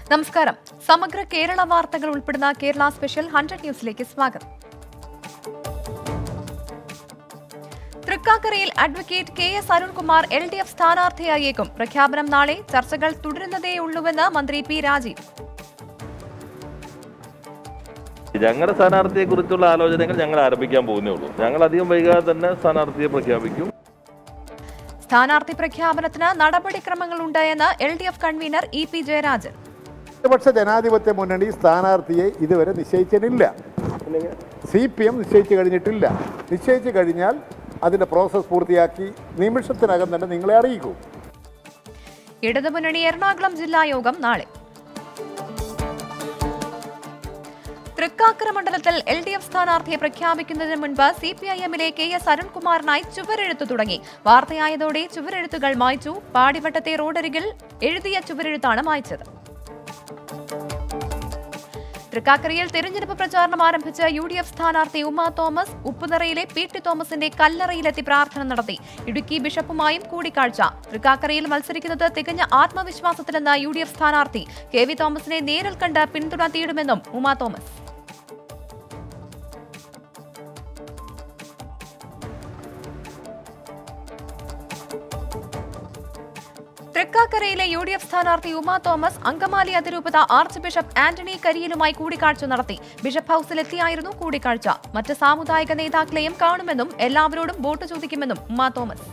നമസ്കാരം സമഗ്ര കേരള വാർത്തകൾ ഉൾപ്പെടുന്ന കേരള സ്പെഷ്യൽ ഹൺഡ്രഡ് ന്യൂസിലേക്ക് സ്വാഗതം തൃക്കാക്കരയിൽ advocate K S Arunkumar L D F സ്ഥാനാർത്ഥിയായേക്കും പ്രഖ്യാപനം നാളെ ചർച്ചകൾ തുടരുന്നതേയുള്ളൂവെന്ന് മന്ത്രി പി രാജീവ് ഞങ്ങളുടെ സ്ഥാനാർത്ഥിയെ കുറിച്ചുള്ള ആലോചനകൾ ഞങ്ങൾ ആരംഭിക്കാൻ പോകുന്നേ ഉള്ളൂ ഞങ്ങൾ അധികം വൈകാതെ തന്നെ സ്ഥാനാർത്ഥിയെ പ്രഖ്യാപിക്കും സ്ഥാനാർത്ഥി പ്രഖ്യാപനത്തിന് നടപടിക്രമങ്ങളുണ്ട് എന്ന് L D F convener E P Jayarajan ഇടതുപക്ഷ ജനാധിപത്യ മുന്നണി സ്ഥാനാർത്ഥിയെ ഇതുവരെ നിശ്ചയിച്ചിട്ടില്ല സി പി എം നിശ്ചയിച്ചു കഴിഞ്ഞിട്ടില്ല നിശ്ചയിച്ചു കഴിഞ്ഞാൽ അതിൻ്റെ പ്രോസസ്സ് പൂർത്തിയാക്കി നിമിഷത്തിനകം തന്നെ നിങ്ങളെ അറിയിക്കും ഇടതുമുന്നണി എറണാകുളം ജില്ലാ യോഗം നാളെ തൃക്കാക്കര മണ്ഡലത്തിൽ എൽ ഡി എഫ് സ്ഥാനാർത്ഥിയെ പ്രഖ്യാപിക്കുന്നതിന് മുൻപ് സി പി ഐ എമ്മിലെ കെ എസ് അരുൺകുമാറിനായി ചുവരെഴുത്ത് തുടങ്ങി വാർത്തയായതോടെ ചുവരെഴുത്തുകൾ മായ്ച്ചു പാടിവട്ടത്തെ റോഡരികിൽ എഴുതിയ ചുവരെഴുത്താണ് മായ്ച്ചത് തൃക്കാക്കരയിൽ തെരഞ്ഞെടുപ്പ് പ്രചാരണം ആരംഭിച്ച യു ഡി എഫ് സ്ഥാനാർത്ഥി ഉമ്മ തോമസ് ഉപ്പുതറയിലെ പി ടി തോമസിന്റെ കല്ലറയിലെത്തി പ്രാർത്ഥന നടത്തി ഇടുക്കി ബിഷപ്പുമായും കൂടിക്കാഴ്ച തൃക്കാക്കരയിൽ മത്സരിക്കുന്നത് തികഞ്ഞ ആത്മവിശ്വാസത്തിലെന്ന യു ഡി എഫ് സ്ഥാനാർത്ഥി കെ വി തോമസിനെ നേരിൽ കണ്ട് പിന്തുണ തേടുമെന്നും ഉമ്മ തോമസ് തൃക്കാക്കരയിലെ യു ഡി എഫ് സ്ഥാനാർത്ഥി ഉമ തോമസ് അങ്കമാലി അതിരൂപത ആർച്ച് ബിഷപ്പ് ആന്റണി കരിയിലുമായി കൂടിക്കാഴ്ച നടത്തി ബിഷപ്പ് ഹൌസിലെത്തിയായിരുന്നു കൂടിക്കാഴ്ച മറ്റ് സാമുദായിക നേതാക്കളെയും കാണുമെന്നും എല്ലാവരോടും വോട്ട് ചോദിക്കുമെന്നും ഉമ തോമസ്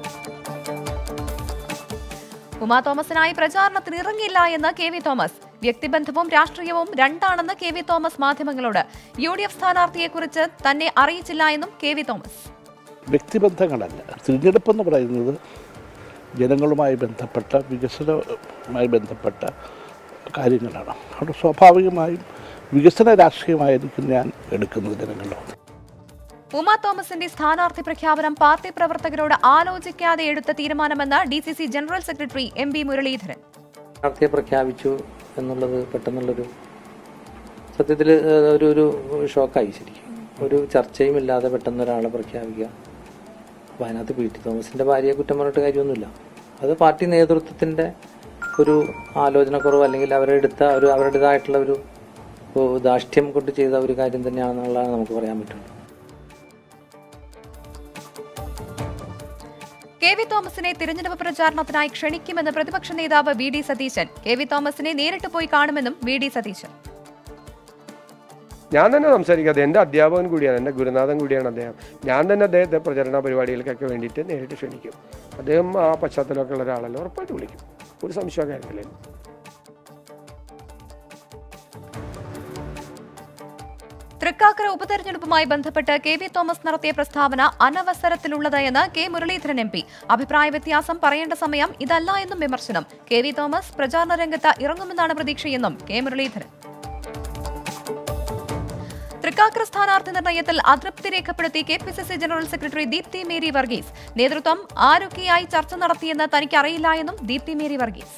ഉമാ തോമസിനായി പ്രചാരണത്തിന് ഇറങ്ങില്ല എന്ന് കെ വി തോമസ് വ്യക്തിബന്ധവും രാഷ്ട്രീയവും രണ്ടാണെന്ന് കെ വി തോമസ് മാധ്യമങ്ങളോട് യു ഡി എഫ് സ്ഥാനാർത്ഥിയെക്കുറിച്ച് തന്നെ അറിയിച്ചില്ല എന്നും കെ വി തോമസ് വ്യക്തിബന്ധങ്ങളല്ല തിരഞ്ഞെടുപ്പ് എന്ന് പറയുന്നത് ജനങ്ങളുമായി ബന്ധപ്പെട്ട വികസനവുമായി ബന്ധപ്പെട്ട കാര്യങ്ങളാണ് അവിടെ സ്വാഭാവികമായും വികസന രാഷ്ട്രീയമായിരിക്കും ഞാൻ എടുക്കുന്നത് ജനങ്ങളോട് ഉമ തോമസിന്റെ സ്ഥാനാർത്ഥി പ്രഖ്യാപനം പാർട്ടി പ്രവർത്തകരോട് ആലോചിക്കാതെ എടുത്ത തീരുമാനമെന്ന് D C C general secretary M P Muraleedharan സ്ഥാനാർത്ഥിയെ പ്രഖ്യാപിച്ചു എന്നുള്ളത് പെട്ടെന്നുള്ളൊരു സത്യത്തിൽ ഒരു ഒരു ഷോക്കായി ശരിക്കും ഒരു ചർച്ചയും ഇല്ലാതെ പെട്ടെന്ന് ഒരാളെ പ്രഖ്യാപിക്കുക അപ്പോൾ അതിനകത്ത് പി ടി തോമസിന്റെ ഭാര്യയെ കുറ്റം പറഞ്ഞിട്ട് കാര്യമൊന്നുമില്ല അത് പാർട്ടി നേതൃത്വത്തിന്റെ ഒരു ആലോചനക്കുറവ് അല്ലെങ്കിൽ അവരെടുത്ത ഒരു അവരുടേതായിട്ടുള്ള ഒരു ഒരു ധാർഷ്ട്യം കൊണ്ട് ചെയ്ത ഒരു കാര്യം തന്നെയാണെന്നുള്ളതാണ് നമുക്ക് പറയാൻ പറ്റുള്ളൂ കെ വി തോമസിനെ തിരഞ്ഞെടുപ്പ് പ്രചാരണത്തിനായി ക്ഷണിക്കുമെന്ന് പ്രതിപക്ഷ നേതാവ് V D Satheesan K V തോമസിനെ നേരിട്ട് പോയി കാണുമെന്നും വി ഡി സതീശൻ ഞാൻ തന്നെ സംസാരിക്കാതെ എൻ്റെ അധ്യാപകൻ കൂടിയാണ് എൻ്റെ ഗുരുനാഥൻ കൂടിയാണ് അദ്ദേഹം ഞാൻ തന്നെ അദ്ദേഹത്തെ പ്രചരണ പരിപാടികൾക്കൊക്കെ വേണ്ടിയിട്ട് നേരിട്ട് ക്ഷണിക്കും അദ്ദേഹം ആ പശ്ചാത്തലമൊക്കെ ഉള്ള ഒരാളല്ല ഉറപ്പായിട്ട് വിളിക്കും ഒരു സംശയ കാര്യത്തില്ല തൃക്കാക്കര ഉപതെരഞ്ഞെടുപ്പുമായി ബന്ധപ്പെട്ട് കെ വി തോമസ് നടത്തിയ പ്രസ്താവന അനവസരത്തിലുള്ളത് എന്ന് കെ മുരളീധരൻ എം പി അഭിപ്രായ വ്യത്യാസം പറയേണ്ട സമയം ഇതല്ല എന്നും വിമർശനം കെ വി തോമസ് പ്രചാരണ രംഗത്ത് ഇറങ്ങുമെന്നാണ് പ്രതീക്ഷയെന്നും കെ മുരളീധരൻ തൃക്കാക്കര സ്ഥാനാർത്ഥി നിർണയത്തിൽ അതൃപ്തി രേഖപ്പെടുത്തി K P C C general secretary Deepthi Mary Varghese നേതൃത്വം ആരൊക്കെയായി ചർച്ച നടത്തിയെന്ന് തനിക്കറിയില്ല എന്നും ദീപ്തി മേരി വർഗീസ്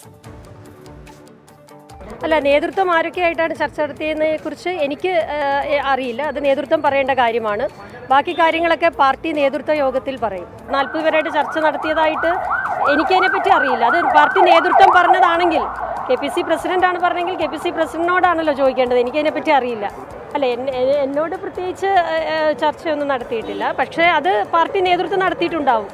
അല്ല നേതൃത്വം ആരൊക്കെയായിട്ടാണ് ചർച്ച നടത്തിയതിനെ കുറിച്ച് എനിക്ക് ഏഹ്, അറിയില്ല അത് നേതൃത്വം പറയേണ്ട കാര്യമാണ് ബാക്കി കാര്യങ്ങളൊക്കെ പാർട്ടി നേതൃത്വ യോഗത്തിൽ പറയും നാൽപ്പത് പേരായിട്ട് ചർച്ച നടത്തിയതായിട്ട് എനിക്കതിനെപ്പറ്റി അറിയില്ല അത് പാർട്ടി നേതൃത്വം പറഞ്ഞതാണെങ്കിൽ കെ പി സി പ്രസിഡന്റാണ് പറഞ്ഞെങ്കിൽ കെ പി സി പ്രസിഡന്റിനോടാണല്ലോ ചോദിക്കേണ്ടത് എനിക്കതിനെപ്പറ്റി അറിയില്ല അല്ല എന്നെ- എ- എന്നോട് പ്രത്യേകിച്ച് ഏഹ്, ചർച്ചയൊന്നും നടത്തിയിട്ടില്ല പക്ഷേ അത് പാർട്ടി നേതൃത്വം നടത്തിയിട്ടുണ്ടാവും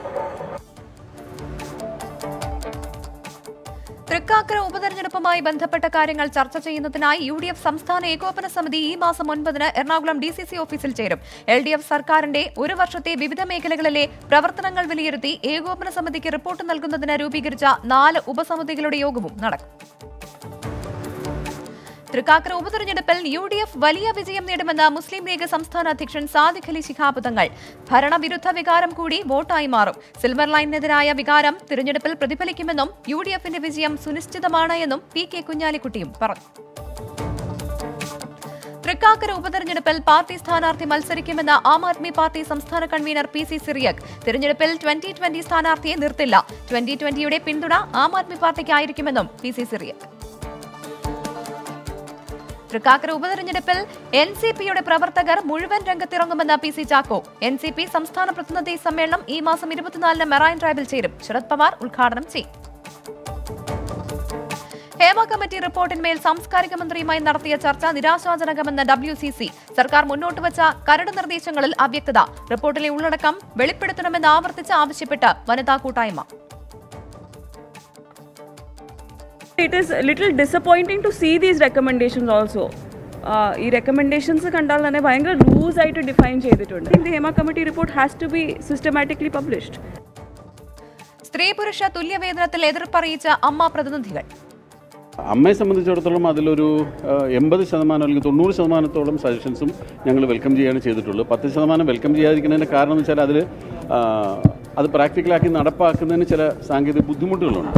തൃക്കാക്കര ഉപതെരഞ്ഞെടുപ്പുമായി ബന്ധപ്പെട്ട കാര്യങ്ങൾ ചർച്ച ചെയ്യുന്നതിനായി യു ഡി എഫ് സംസ്ഥാന ഏകോപന സമിതി ഈ മാസം ഒൻപതിന് എറണാകുളം ഡി സി സി ഓഫീസിൽ ചേരും എൽ ഡി എഫ് സർക്കാരിന്റെ ഒരു വർഷത്തെ വിവിധ മേഖലകളിലെ പ്രവർത്തനങ്ങൾ വിലയിരുത്തി ഏകോപന സമിതിക്ക് റിപ്പോർട്ട് നൽകുന്നതിന് രൂപീകരിച്ച നാല് ഉപസമിതികളുടെ യോഗവും നടക്കും തൃക്കാക്കര ഉപതെരഞ്ഞെടുപ്പിൽ യു ഡി എഫ് വലിയ വിജയം നേടുമെന്ന് മുസ്ലിം ലീഗ് സംസ്ഥാന അധ്യക്ഷൻ സാദിഖ് അലി ശിഹാബ് തങ്ങൾ ഭരണവിരുദ്ധ വികാരം കൂടി വോട്ടായി മാറും സിൽവർ ലൈനിനെതിരായ വികാരം തിരഞ്ഞെടുപ്പിൽ പ്രതിഫലിക്കുമെന്നും യു ഡി എഫിന്റെ വിജയം സുനിശ്ചിതമാണ് എന്നും പി കെ കുഞ്ഞാലിക്കുട്ടിയും പറഞ്ഞു തൃക്കാക്കര ഉപതെരഞ്ഞെടുപ്പിൽ പാർട്ടി സ്ഥാനാർത്ഥി മത്സരിക്കുമെന്ന് ആം ആദ്മി പാർട്ടി സംസ്ഥാന കൺവീനർ പി സി സിറിയക് തിരഞ്ഞെടുപ്പിൽ ട്വന്റി ട്വന്റി സ്ഥാനാർത്ഥിയെ നിർത്തില്ല ട്വന്റി ട്വന്റിയുടെ പിന്തുണ ആം ആദ്മി പാർട്ടിക്കായിരിക്കുമെന്നും പി സി സിറിയക് തൃക്കാക്കര ഉപതെരഞ്ഞെടുപ്പിൽ എൻ സി പിയുടെ പ്രവർത്തകർ മുഴുവൻ രംഗത്തിറങ്ങുമെന്ന് P C Chacko N C P സംസ്ഥാന പ്രതിനിധി സമ്മേളനം ഈ മാസം ഇരുപത്തിനാലിന് മെറൈൻ ഡ്രൈവിൽ ചേരും ശരത് പവാർ ഉദ്ഘാടനം ചെയ്യും ഹേമ കമ്മിറ്റി റിപ്പോർട്ടിന്മേൽ സാംസ്കാരിക മന്ത്രിയുമായി നടത്തിയ ചർച്ച നിരാശാജനകമെന്ന് ഡബ്ല്യു സി സി സർക്കാർ മുന്നോട്ട് വച്ച കരട് നിർദ്ദേശങ്ങളിൽ അവ്യക്തത റിപ്പോർട്ടിലെ ഉള്ളടക്കം വെളിപ്പെടുത്തണമെന്ന് ആവർത്തിച്ച് ആവശ്യപ്പെട്ട് വനിതാ കൂട്ടായ്മ It is a little disappointing to see these recommendations also. Uh, ഈ റെക്കമെൻഡേഷൻസ് കണ്ടാൽ തന്നെ ഭയങ്കര ലൂസ് ആയിട്ട് ഡിഫൈൻ ചെയ്തിട്ടുണ്ട് the Hema committee report has to be systematically published സ്ത്രീ പുരുഷ തുല്യവേതനത്തിൽ എതിർപ്പറിയിച്ച അമ്മ പ്രതിനിധികൾ അമ്മയെ സംബന്ധിച്ചിടത്തോളം അതിലൊരു എൺപത് ശതമാനം അല്ലെങ്കിൽ തൊണ്ണൂറ് ശതമാനത്തോളം സജഷൻസും ഞങ്ങൾ വെൽക്കം ചെയ്യുകയാണ് ചെയ്തിട്ടുള്ളത് പത്ത് ശതമാനം വെൽക്കം ചെയ്യാതിരിക്കുന്നതിൻ്റെ കാരണം എന്ന് വെച്ചാൽ അതിൽ അത് പ്രാക്ടിക്കലാക്കി നടപ്പാക്കുന്നതിന് ചില സാങ്കേതിക ബുദ്ധിമുട്ടുകളുണ്ട്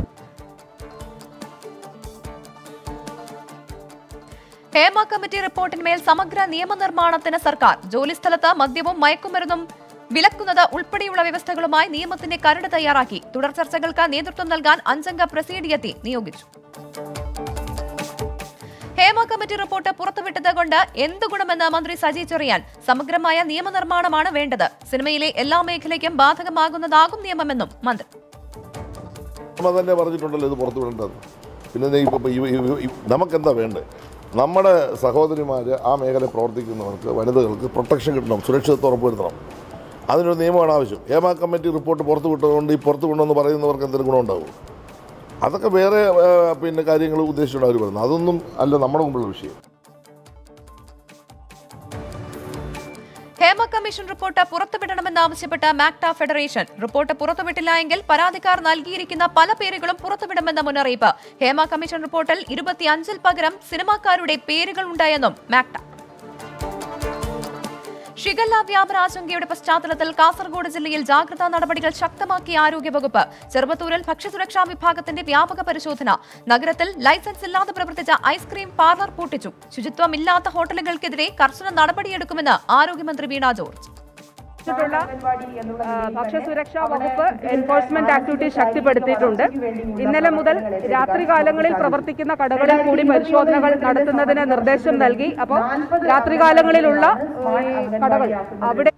ഹേമ കമ്മിറ്റി റിപ്പോർട്ടിന്മേൽ സമഗ്ര നിയമനിർമ്മാണത്തിന് സർക്കാർ ജോലിസ്ഥലത്ത് മദ്യവും മയക്കുമരുന്നും വിലക്കുന്നത് ഉൾപ്പെടെയുള്ള വ്യവസ്ഥകളുമായി നിയമത്തിന്റെ കരട് തയ്യാറാക്കി തുടർ ചർച്ചകൾക്ക് നേതൃത്വം നൽകാൻ അഞ്ചംഗ പ്രസീഡിയത്തെ നിയോഗിച്ചു ഹേമ കമ്മിറ്റി റിപ്പോർട്ട് പുറത്തുവിട്ടത് കൊണ്ട് എന്ത് ഗുണമെന്ന് മന്ത്രി സജി ചെറിയാൻ സമഗ്രമായ നിയമനിർമ്മാണമാണ് വേണ്ടത് സിനിമയിലെ എല്ലാ മേഖലയ്ക്കും ബാധകമാകുന്നതാകും നിയമമെന്നും മന്ത്രി നമ്മൾ തന്നെ പറഞ്ഞിട്ടുണ്ടല്ലോ ഇത് പുറത്തു വിടേണ്ടത് പിന്നെ ദേ ഇപ്പൊ ഈ- ഈ- ഈ- നമുക്കെന്താ വേണ്ടത് നമ്മുടെ സഹോദരിമാർ ആ മേഖല പ്രവർത്തിക്കുന്നവർക്ക് വനിതകൾക്ക് പ്രൊട്ടക്ഷൻ കിട്ടണം സുരക്ഷിതത്വം ഉറപ്പുവരുത്തണം അതിനൊരു നിയമമാണ് ആവശ്യം ഹേമ കമ്മിറ്റി റിപ്പോർട്ട് പുറത്തു വിട്ടതുകൊണ്ട് ഈ പുറത്തു വിടണമെന്ന് പറയുന്നവർക്ക് എന്തെങ്കിലും ഗുണമുണ്ടാവും അതൊക്കെ വേറെ ആ, പിന്നെ കാര്യങ്ങൾ ഉദ്ദേശിച്ചുകൊണ്ട് അവർ പറയുന്നത് അതൊന്നും അല്ല നമ്മുടെ മുമ്പുള്ള വിഷയം ഹേമ കമ്മീഷൻ റിപ്പോർട്ട് പുറത്തുവിടണമെന്നാവശ്യപ്പെട്ട മാക്ട ഫെഡറേഷൻ റിപ്പോർട്ട് പുറത്തുവിട്ടില്ല എങ്കിൽ പരാതിക്കാർ നൽകിയിരിക്കുന്ന പല പേരുകളും പുറത്തുവിടുമെന്ന മുന്നറിയിപ്പ് ഹേമ കമ്മീഷൻ റിപ്പോർട്ടിൽ ഇരുപത്തിയഞ്ചിൽ പകരം സിനിമാക്കാരുടെ പേരുകൾ ഉണ്ടായെന്നും മാക്ട ഷിഗല്ല വ്യാപന ആശങ്കയുടെ പശ്ചാത്തലത്തിൽ കാസർഗോഡ് ജില്ലയിൽ ജാഗ്രതാ നടപടികൾ ശക്തമാക്കിയ ആരോഗ്യവകുപ്പ് ചെറുപ്പത്തൂരിൽ ഭക്ഷ്യസുരക്ഷാ വിഭാഗത്തിന്റെ വ്യാപക പരിശോധന നഗരത്തിൽ ലൈസൻസ് ഇല്ലാതെ പ്രവർത്തിച്ച ഐസ്ക്രീം പാർലർ പൂട്ടിച്ചു ശുചിത്വമില്ലാത്ത ഹോട്ടലുകൾക്കെതിരെ കർശന നടപടിയെടുക്കുമെന്ന് ആരോഗ്യമന്ത്രി വീണ ജോർജ് ഭക്ഷ്യസുരക്ഷാ വകുപ്പ് എൻഫോഴ്സ്മെന്റ് ആക്ടിവിറ്റി ശക്തിപ്പെടുത്തിയിട്ടുണ്ട് ഇന്നലെ മുതൽ രാത്രികാലങ്ങളിൽ പ്രവർത്തിക്കുന്ന കടകളിൽ കൂടി പരിശോധനകൾ നടത്തുന്നതിന് നിർദ്ദേശം നൽകി അപ്പോൾ രാത്രികാലങ്ങളിലുള്ള ഈ കടകൾ അവിടെ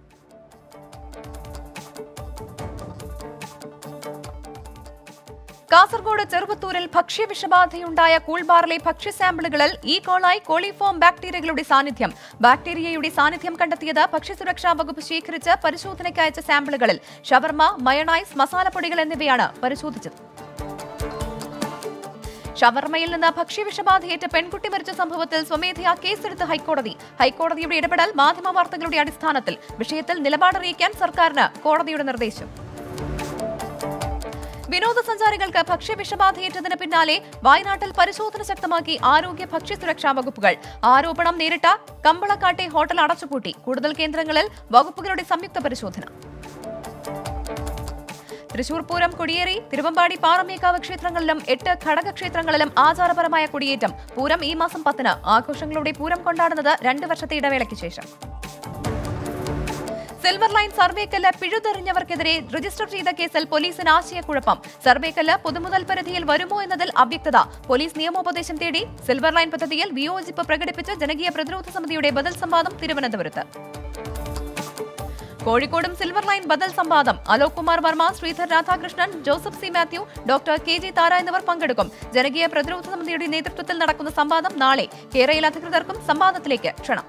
കാസർഗോഡ് ചെറുപ്പത്തൂരിൽ ഭക്ഷ്യവിഷബാധയുണ്ടായ കൂൾബാറിലെ ഭക്ഷ്യ സാമ്പിളുകളിൽ ഈ കോളായി കോളിഫോം ബാക്ടീരിയകളുടെ സാന്നിധ്യം ബാക്ടീരിയയുടെ സാന്നിധ്യം കണ്ടെത്തിയത് ഭക്ഷ്യസുരക്ഷാ വകുപ്പ് ശേഖരിച്ച് പരിശോധനയ്ക്ക് അയച്ച സാമ്പിളുകളിൽ ഷവർമ മയണൈസ് മസാലപ്പൊടികൾ എന്നിവയാണ് പരിശോധിച്ചത് ഷവർമയിൽ നിന്ന് ഭക്ഷ്യവിഷബാധയേറ്റ പെൺകുട്ടി മരിച്ച സംഭവത്തിൽ സ്വമേധയാ കേസെടുത്ത് ഹൈക്കോടതി ഹൈക്കോടതിയുടെ ഇടപെടൽ മാധ്യമ വാർത്തകളുടെ അടിസ്ഥാനത്തിൽ വിഷയത്തിൽ നിലപാടറിയിക്കാൻ സർക്കാരിന് കോടതിയുടെ നിർദ്ദേശം വിനോദസഞ്ചാരികൾക്ക് ഭക്ഷ്യവിഷബാധയേറ്റതിന് പിന്നാലെ വയനാട്ടിൽ പരിശോധന ശക്തമാക്കി ആരോഗ്യ ഭക്ഷ്യസുരക്ഷാ വകുപ്പുകൾ ആരോപണം നേരിട്ട കമ്പളക്കാട്ടെ ഹോട്ടൽ അടച്ചുപൂട്ടി കൂടുതൽ കേന്ദ്രങ്ങളിൽ വകുപ്പുകളുടെ സംയുക്ത പരിശോധന തൃശൂർ പൂരം കൊടിയേറി തിരുവമ്പാടി പാറമേക്കാവ് ക്ഷേത്രങ്ങളിലും എട്ട് ഘടകക്ഷേത്രങ്ങളിലും ആചാരപരമായ കൊടിയേറ്റം പൂരം ഈ മാസം പത്തിന് ആഘോഷങ്ങളുടെ പൂരം കൊണ്ടാടുന്നത് രണ്ട് വർഷത്തെ ഇടവേളയ്ക്ക് ശേഷം സിൽവർ ലൈൻ സർവേക്കല്ല് പിഴുതെറിഞ്ഞവർക്കെതിരെ രജിസ്റ്റർ ചെയ്ത കേസിൽ പോലീസിന് ആശയക്കുഴപ്പം സർവേക്കല്ല് പൊതുമുതൽ പരിധിയിൽ വരുമോ എന്നതിൽ അവ്യക്തത പോലീസ് നിയമോപദേശം തേടി സിൽവർ ലൈൻ പദ്ധതിയിൽ വിയോജിപ്പ് പ്രകടിപ്പിച്ച് ജനകീയ പ്രതിരോധ സമിതിയുടെ ബദൽ സംവാദം തിരുവനന്തപുരത്ത് കോഴിക്കോടും സിൽവർ ലൈൻ ബദൽ സംവാദം Alok Kumar Varma Sreedhar Radhakrishnan Joseph C Mathew doctor K G Thara എന്നിവർ പങ്കെടുക്കും ജനകീയ പ്രതിരോധ സമിതിയുടെ നേതൃത്വത്തിൽ നടക്കുന്ന സംവാദം നാളെ കേരളയിൽ അധികൃതർക്കും സംവാദത്തിലേക്ക് ക്ഷണം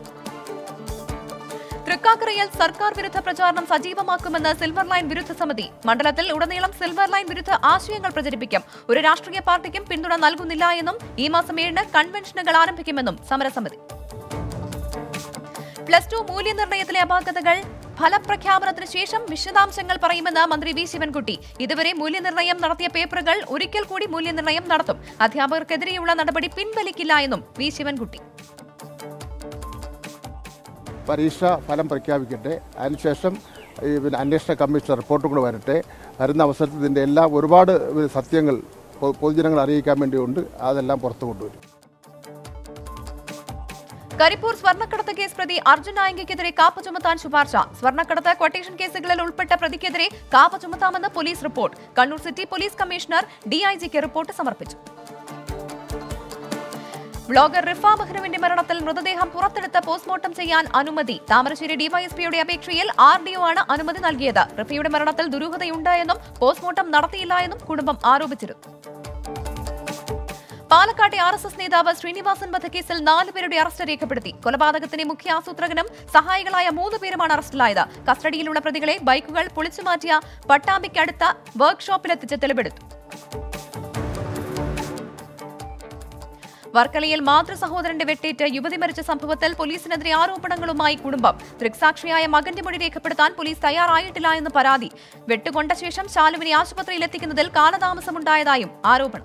തൃക്കാക്കരയിൽ സർക്കാർ വിരുദ്ധ പ്രചാരണം സജീവമാക്കുമെന്ന് സിൽവർ ലൈൻ വിരുദ്ധ സമിതി മണ്ഡലത്തിൽ ഉടനീളം സിൽവർ ലൈൻ വിരുദ്ധ ആശയങ്ങൾ പ്രചരിപ്പിക്കും ഒരു രാഷ്ട്രീയ പാർട്ടിക്കും പിന്തുണ നൽകുന്നില്ല എന്നും ഈ മാസം ഏഴിന് കൺവെൻഷനുകൾ ആരംഭിക്കുമെന്നും സമരസമിതി പ്ലസ് ടു മൂല്യനിർണ്ണയത്തിലെ അപാകതകൾ ഫലപ്രഖ്യാപനത്തിന് ശേഷം വിശദാംശങ്ങൾ പറയുമെന്ന് മന്ത്രി വി ശിവൻകുട്ടി ഇതുവരെ മൂല്യനിർണ്ണയം നടത്തിയ പേപ്പറുകൾ ഒരിക്കൽ കൂടി മൂല്യനിർണ്ണയം നടത്തും അധ്യാപകർക്കെതിരെയുള്ള നടപടി പിൻവലിക്കില്ല എന്നും വി ശിവൻകുട്ടി പരീക്ഷ ഫലം പ്രഖ്യാപിക്കട്ടെ അതിനുശേഷം ഈ പിന്നെ അന്വേഷണ കമ്മീഷൻ റിപ്പോർട്ടും കൂടെ വരട്ടെ വരുന്ന അവസരത്തിൽ ഇതിൻ്റെ എല്ലാം ഒരുപാട് പിന്നെ സത്യങ്ങൾ പൊ- പൊതുജനങ്ങളെ അറിയിക്കാൻ വേണ്ടിയുണ്ട് അതെല്ലാം പുറത്തു കൊണ്ടുവരും കരിപ്പൂർ സ്വർണ്ണക്കടത്ത് കേസ് പ്രതി അർജുൻ നായങ്കയ്ക്കെതിരെ കാപ്പ ചുമത്താൻ ശുപാർശ സ്വർണ്ണക്കടത്ത് ക്വട്ടേഷൻ കേസുകളിൽ ഉൾപ്പെട്ട പ്രതിക്കെതിരെ കാപ്പ ചുമത്താമെന്ന് police report Kannur city police commissioner ഡിഐജിക്ക് റിപ്പോർട്ട് സമർപ്പിച്ചു ബ്ലോഗർ റിഫ മെഹ്റുവിന്റെ മരണത്തിൽ മൃതദേഹം പുറത്തെടുത്ത് പോസ്റ്റ്മോർട്ടം ചെയ്യാൻ അനുമതി താമരശ്ശേരി ഡിവൈഎസ്പിയുടെ അപേക്ഷയിൽ ആർ ഡി ഒ ആണ് അനുമതി നൽകിയത് റിഫയുടെ മരണത്തിൽ ദുരൂഹതയുണ്ടായെന്നും പോസ്റ്റ്മോർട്ടം നടത്തിയില്ല എന്നും കുടുംബം ആരോപിച്ചിരുന്നു പാലക്കാട്ടെ ആർ എസ് എസ് നേതാവ് ശ്രീനിവാസൻ വധക്കേസിൽ നാലുപേരുടെ അറസ്റ്റ് രേഖപ്പെടുത്തി കൊലപാതകത്തിന്റെ മുഖ്യ ആസൂത്രകനും സഹായികളായ മൂന്ന് പേരുമാണ് അറസ്റ്റിലായത് കസ്റ്റഡിയിലുള്ള പ്രതികളെ ബൈക്കുകൾ പൊളിച്ചുമാറ്റിയ പട്ടാമ്പിക്കടുത്ത വർക്ക്ഷോപ്പിലെത്തിച്ച് തെളിവെടുത്തു വർക്കലയിൽ മാതൃ സഹോദരന്റെ വെട്ടേറ്റ് യുവതി മരിച്ച സംഭവത്തിൽ പോലീസിനെതിരെ ആരോപണങ്ങളുമായി കുടുംബം ദൃക്സാക്ഷിയായ മകന്റെ മൊഴി രേഖപ്പെടുത്താൻ പോലീസ് തയ്യാറായിട്ടില്ല എന്ന് പരാതി വെട്ടുകൊണ്ട ശേഷം ശാലുവിനെ ആശുപത്രിയിൽ എത്തിക്കുന്നതിൽ കാലതാമസമുണ്ടായതായും ആരോപണം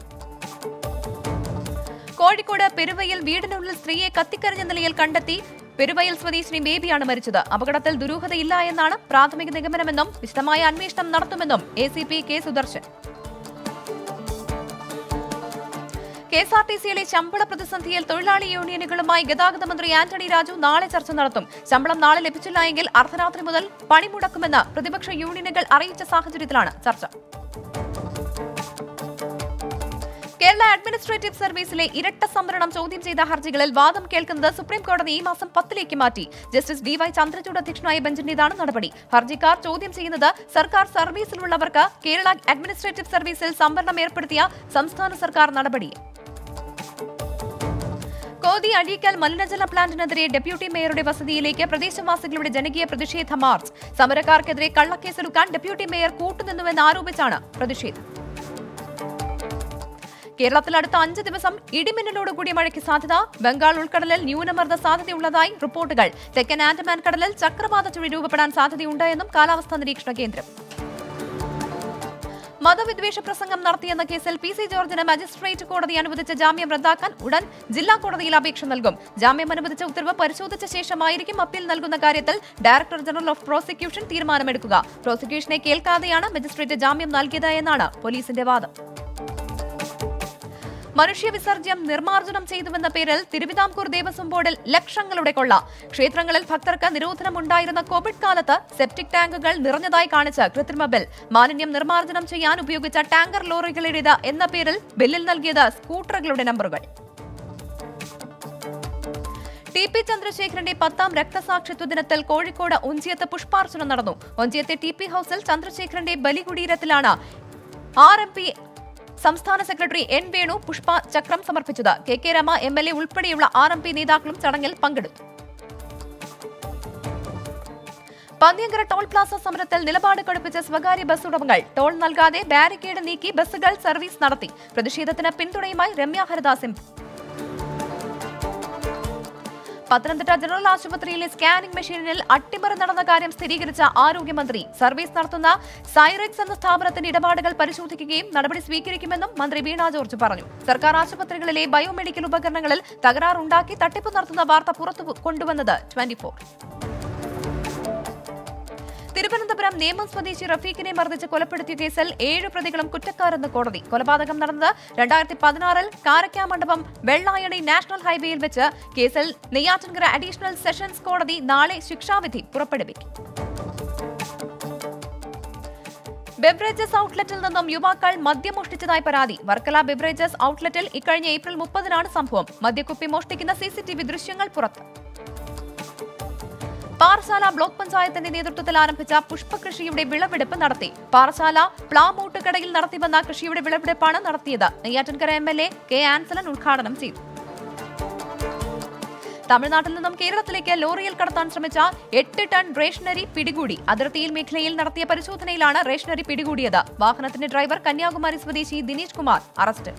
കോഴിക്കോട് പെരുവയിൽ വീടിനുള്ളിൽ സ്ത്രീയെ കത്തിക്കരിഞ്ഞ നിലയിൽ കണ്ടെത്തി പെരുവയൽ സ്വദേശിനി ബേബിയാണ് മരിച്ചത് അപകടത്തിൽ ദുരൂഹതയില്ല എന്നാണ് പ്രാഥമിക നിഗമനമെന്നും വിശദമായ അന്വേഷണം നടത്തുമെന്നും A C P K Sudarshan K S R T സിയിലെ ശമ്പള പ്രതിസന്ധിയിൽ തൊഴിലാളി യൂണിയനുകളുമായി ഗതാഗത മന്ത്രി ആന്റണി രാജു നാളെ ചർച്ച നടത്തും ശമ്പളം നാളെ ലഭിച്ചില്ല എങ്കിൽ അർദ്ധരാത്രി മുതൽ പണിമുടക്കുമെന്ന് പ്രതിപക്ഷ യൂണിയനുകൾ അറിയിച്ച സാഹചര്യത്തിലാണ് ചർച്ച കേരള അഡ്മിനിസ്ട്രേറ്റീവ് സർവീസിലെ ഇരട്ട സംവരണം ചോദ്യം ചെയ്ത ഹർജികളിൽ വാദം കേൾക്കുന്നത് സുപ്രീം കോടതി ഈ മാസം പത്തിലേക്ക് മാറ്റി ജസ്റ്റിസ് ഡി വൈ ചന്ദ്രചൂഡ് അധ്യക്ഷനായ ബെഞ്ചിന്റേതാണ് നടപടി ഹർജിക്കാർ ചോദ്യം ചെയ്യുന്നത് സർക്കാർ സർവീസിലുള്ളവർക്ക് കേരള അഡ്മിനിസ്ട്രേറ്റീവ് സർവീസിൽ സംവരണം ഏർപ്പെടുത്തിയ സംസ്ഥാന സർക്കാർ നടപടിയെ കോതി അഴീക്കൽ മലിനജല പ്ലാന്റിനെതിരെ ഡെപ്യൂട്ടി മേയറുടെ വസതിയിലേക്ക് പ്രദേശവാസികളുടെ ജനകീയ പ്രതിഷേധ മാർച്ച് സമരക്കാർക്കെതിരെ കള്ളക്കേസെടുക്കാൻ ഡെപ്യൂട്ടി മേയർ കൂട്ടുനിന്നുവെന്ന് ആരോപിച്ചാണ് പ്രതിഷേധം കേരളത്തിൽ അടുത്ത അഞ്ച് ദിവസം ഇടിമിന്നലോടുകൂടിയ മഴയ്ക്ക് സാധ്യത ബംഗാൾ ഉൾക്കടലിൽ ന്യൂനമർദ്ദ സാധ്യതയുള്ളതായി റിപ്പോർട്ടുകൾ തെക്കൻ ആൻഡമാൻ കടലിൽ ചക്രവാത ചുഴി രൂപപ്പെടാൻ സാധ്യതയുണ്ട് എന്നും കാലാവസ്ഥാ നിരീക്ഷണ കേന്ദ്രം മതവിദ്വേഷ പ്രസംഗം നടത്തിയെന്ന കേസിൽ പി സി ജോർജിന് മജിസ്ട്രേറ്റ് കോടതി അനുവദിച്ച ജാമ്യം റദ്ദാക്കാൻ ഉടൻ ജില്ലാ കോടതിയിൽ അപേക്ഷ നൽകും ജാമ്യം അനുവദിച്ച ഉത്തരവ് പരിശോധിച്ച ശേഷമായിരിക്കും അപ്പീൽ നൽകുന്ന കാര്യത്തിൽ ഡയറക്ടർ ജനറൽ ഓഫ് പ്രോസിക്യൂഷൻ തീരുമാനമെടുക്കുക പ്രോസിക്യൂഷനെ കേൾക്കാതെയാണ് മജിസ്ട്രേറ്റ് ജാമ്യം നൽകിയത് എന്നാണ് പോലീസിന്റെ വാദം മനുഷ്യ വിസർജ്യം നിർമ്മാർജ്ജനം ചെയ്തുവെന്ന പേരിൽ തിരുവിതാംകൂർ ദേവസ്വം ബോർഡിൽ ലക്ഷങ്ങളുടെ കൊള്ള ക്ഷേത്രങ്ങളിൽ ഭക്തർക്ക് നിരോധനമുണ്ടായിരുന്ന കോവിഡ് കാലത്ത് സെപ്റ്റിക് ടാങ്കുകൾ നിറഞ്ഞതായി കാണിച്ച് കൃത്രിമ ബിൽ മാലിന്യം നിർമ്മാർജ്ജനം ചെയ്യാൻ ഉപയോഗിച്ച ടാങ്കർ ലോറികളുടേത് എന്ന പേരിൽ ബില്ലിൽ നൽകിയത് സ്കൂട്ടറുകളുടെ നമ്പറുകൾ ടി പി ചന്ദ്രശേഖരന്റെ പത്താം രക്തസാക്ഷിത്വ ദിനത്തിൽ കോഴിക്കോട് ഒഞ്ചിയത്ത് പുഷ്പാർച്ചന നടന്നു ഒഞ്ചിയത്തെ ടി പി ഹൌസിൽ ചന്ദ്രശേഖരന്റെ ബലികുടീരത്തിലാണ് ആർ എം പി സംസ്ഥാന സെക്രട്ടറി എൻ വേണു പുഷ്പ ചക്രം സമർപ്പിച്ചത് K K Rama M L A ഉൾപ്പെടെയുള്ള ആർ എം പി നേതാക്കളും ചടങ്ങിൽ പങ്കെടുത്തു പന്ന്യങ്കര ടോൾ പ്ലാസ സമരത്തിൽ നിലപാട് കടുപ്പിച്ച സ്വകാര്യ ബസ് ഉടമകൾ ടോൾ നൽകാതെ ബാരിക്കേഡ് നീക്കി ബസ്സുകൾ സർവീസ് നടത്തി പ്രതിഷേധത്തിന് പിന്തുണയുമായി രമ്യ ഹരിദാസ് എം പത്തനംതിട്ട ജനറൽ ആശുപത്രിയിലെ സ്കാനിംഗ് മെഷീനിൽ അട്ടിമറി നടന്ന കാര്യം സ്ഥിരീകരിച്ച ആരോഗ്യമന്ത്രി സർവീസ് നടത്തുന്ന സൈറെക്സ് എന്ന സ്ഥാപനത്തിന്റെ ഇടപാടുകൾ പരിശോധിക്കുകയും നടപടി സ്വീകരിക്കുമെന്നും മന്ത്രി വീണ ജോർജ് പറഞ്ഞു സർക്കാർ ആശുപത്രികളിലെ ബയോമെഡിക്കൽ ഉപകരണങ്ങളിൽ തകരാറുണ്ടാക്കി തട്ടിപ്പ് നടത്തുന്ന വാർത്ത പുറത്തു കൊണ്ടുവന്നത് ട്വന്റി തിരുവനന്തപുരം നേമം സ്വദേശി റഫീഖിനെ മർദ്ദിച്ച് കൊലപ്പെടുത്തിയ കേസിൽ ഏഴ് പ്രതികളും കുറ്റക്കാരെന്ന് കോടതി കൊലപാതകം നടന്നത് രണ്ടായിരത്തി പതിനാറിൽ കാരക്കാമണ്ഡപം വെള്ളായണി നാഷണൽ ഹൈവേയിൽ വെച്ച് കേസിൽ നെയ്യാറ്റിൻകര അഡീഷണൽ സെഷൻസ് കോടതി നാളെ ശിക്ഷാവിധി പുറപ്പെടുവിക്കും ബെവറേജസ് ഔട്ട്ലെറ്റിൽ നിന്നും യുവാക്കൾ മദ്യം മോഷ്ടിച്ചതായി പരാതി വർക്കല ബെവറേജസ് ഔട്ട്ലെറ്റിൽ ഇക്കഴിഞ്ഞ ഏപ്രിൽ മുപ്പതിനാണ് സംഭവം മദ്യക്കുപ്പി മോഷ്ടിക്കുന്ന സിസിടിവി ദൃശ്യങ്ങൾ പുറത്ത് പാറശാല ബ്ലോക്ക് പഞ്ചായത്തിന്റെ നേതൃത്വത്തിൽ ആരംഭിച്ച പുഷ്പകൃഷിയുടെ വിളവെടുപ്പ് നടത്തി പാറശാല പ്ലാമൂട്ടുകടയിൽ നടത്തിവന്ന കൃഷിയുടെ വിളവെടുപ്പാണ് നടത്തിയത് Neyyattinkara M L A K Ansalan ഉദ്ഘാടനം ചെയ്തു തമിഴ്നാട്ടിൽ നിന്നും കേരളത്തിലേക്ക് ലോറിയിൽ കടത്താൻ ശ്രമിച്ച എട്ട് ടൺ റേഷനറി പിടികൂടി അതിർത്തിയിൽ മേഖലയിൽ നടത്തിയ പരിശോധനയിലാണ് റേഷനറി പിടികൂടിയത് വാഹനത്തിന്റെ ഡ്രൈവർ കന്യാകുമാരി സ്വദേശി ദിനേശ് കുമാർ അറസ്റ്റ്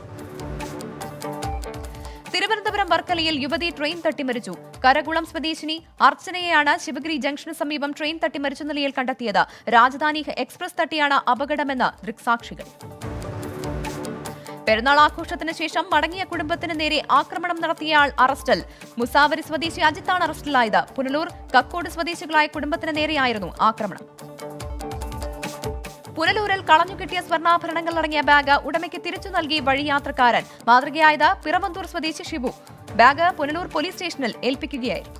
തിരുവനന്തപുരം വർക്കലയിൽ യുവതി ട്രെയിൻ തട്ടിമരിച്ചു കരകുളം സ്വദേശിനി അർച്ചനയെയാണ് ശിവഗിരി ജംഗ്ഷന് സമീപം ട്രെയിൻ തട്ടി മരിച്ച നിലയിൽ കണ്ടെത്തിയത് രാജധാനി എക്സ്പ്രസ് തട്ടിയാണ് അപകടമെന്ന് ദൃക്സാക്ഷികൾ പെരുന്നാൾ ആഘോഷത്തിന് ശേഷം മടങ്ങിയ കുടുംബത്തിന് നേരെ ആക്രമണം നടത്തിയയാൾ അറസ്റ്റിൽ മുസാവരി സ്വദേശി അജിത്താണ് അറസ്റ്റിലായത് പുനലൂർ കക്കോട് സ്വദേശികളായ കുടുംബത്തിന് നേരെയായിരുന്നു ആക്രമണം പുനലൂരിൽ കളഞ്ഞുകിട്ടിയ സ്വർണ്ണാഭരണങ്ങൾ അടങ്ങിയ ബാഗ് ഉടമയ്ക്ക് തിരിച്ചു നൽകി വഴിയാത്രക്കാരൻ മാതൃകയായത് പിറവന്തൂർ സ്വദേശി ഷിബു ബാഗ് പുനലൂർ പോലീസ് സ്റ്റേഷനിൽ ഏൽപ്പിക്കുകയായിരുന്നു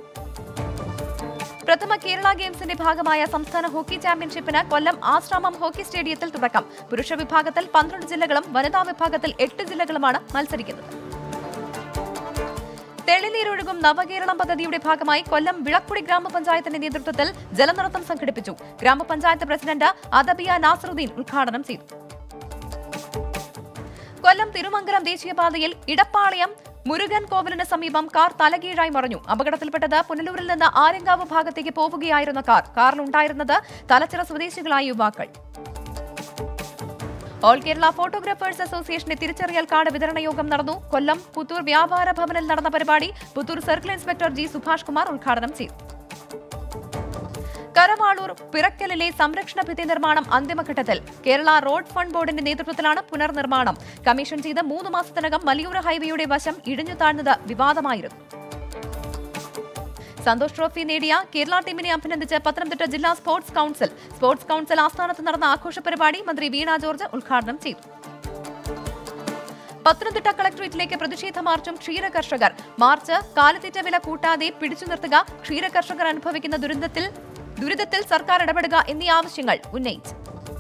പ്രഥമ കേരള ഗെയിംസിന്റെ ഭാഗമായ സംസ്ഥാന ഹോക്കി ചാമ്പ്യൻഷിപ്പിന് കൊല്ലം ആശ്രാമം ഹോക്കി സ്റ്റേഡിയത്തിൽ തുടക്കം പുരുഷ വിഭാഗത്തിൽ പന്ത്രണ്ട് ജില്ലകളും വനിതാ വിഭാഗത്തിൽ എട്ട് ജില്ലകളുമാണ് മത്സരിക്കുന്നത് തെളിനീരൊഴുകും നവകേരളം പദ്ധതിയുടെ ഭാഗമായി കൊല്ലം വിളക്കുടി ഗ്രാമപഞ്ചായത്തിന്റെ നേതൃത്വത്തിൽ ജലനിറത്തം സംഘടിപ്പിച്ചു ഗ്രാമപഞ്ചായത്ത് പ്രസിഡന്റ് അദബിയ നാസറുദ്ദീൻ ഉദ്ഘാടനം ചെയ്തു കൊല്ലം തിരുമംഗലം ദേശീയപാതയിൽ ഇടപ്പാളയം മുരുകൻ കോവിലിന് സമീപം കാർ തലകീഴായി മറിഞ്ഞു അപകടത്തിൽപ്പെട്ടത് പുനലൂരിൽ നിന്ന് ആര്യങ്കാവ് ഭാഗത്തേക്ക് പോവുകയായിരുന്ന കാർ കാറിലുണ്ടായിരുന്നത് തലച്ചിറ സ്വദേശികളായ യുവാക്കൾ ഓൾ കേരള ഫോട്ടോഗ്രാഫേഴ്സ് അസോസിയേഷന്റെ തിരിച്ചറിയൽ കാർഡ് വിതരണ യോഗം നടന്നു കൊല്ലം പുത്തൂർ വ്യാപാര ഭവനിൽ നടന്ന പരിപാടി പുത്തൂർ സർക്കിൾ ഇൻസ്പെക്ടർ ജി സുഭാഷ് കുമാർ ഉദ്ഘാടനം ചെയ്തു കരവാളൂർ പിറക്കലിലെ സംരക്ഷണ ഭിത്തി നിർമ്മാണം അന്തിമഘട്ടത്തിൽ കേരള റോഡ് ഫണ്ട് ബോർഡിന്റെ നേതൃത്വത്തിലാണ് പുനർനിർമ്മാണം കമ്മീഷൻ ചെയ്ത് മൂന്ന് മാസത്തിനകം വലിയൂർ ഹൈവേയുടെ വശം ഇടിഞ്ഞു താഴ്ന്നത് വിവാദമായിരുന്നു സന്തോഷ് ട്രോഫി നേടിയ കേരള ടീമിനെ അഭിനന്ദിച്ച് പത്തനംതിട്ട ജില്ലാ സ്പോർട്സ് കൌൺസിൽ സ്പോർട്സ് കൌൺസിൽ ആസ്ഥാനത്ത് നടന്ന ആഘോഷ പരിപാടി മന്ത്രി വീണ ജോർജ് ഉദ്ഘാടനം ചെയ്തു പത്തനംതിട്ട കളക്ടറേറ്റിലേക്ക് പ്രതിഷേധ മാർച്ചും ക്ഷീര കർഷകർ മാർച്ച് കാലിത്തീറ്റ വില കൂട്ടാതെ പിടിച്ചു നിർത്തുക ക്ഷീര കർഷകർ അനുഭവിക്കുന്ന ദുരന്തത്തിൽ ദുരിതത്തിൽ സർക്കാർ ഇടപെടുക എന്നീ ആവശ്യങ്ങൾ ഉന്നയിച്ചു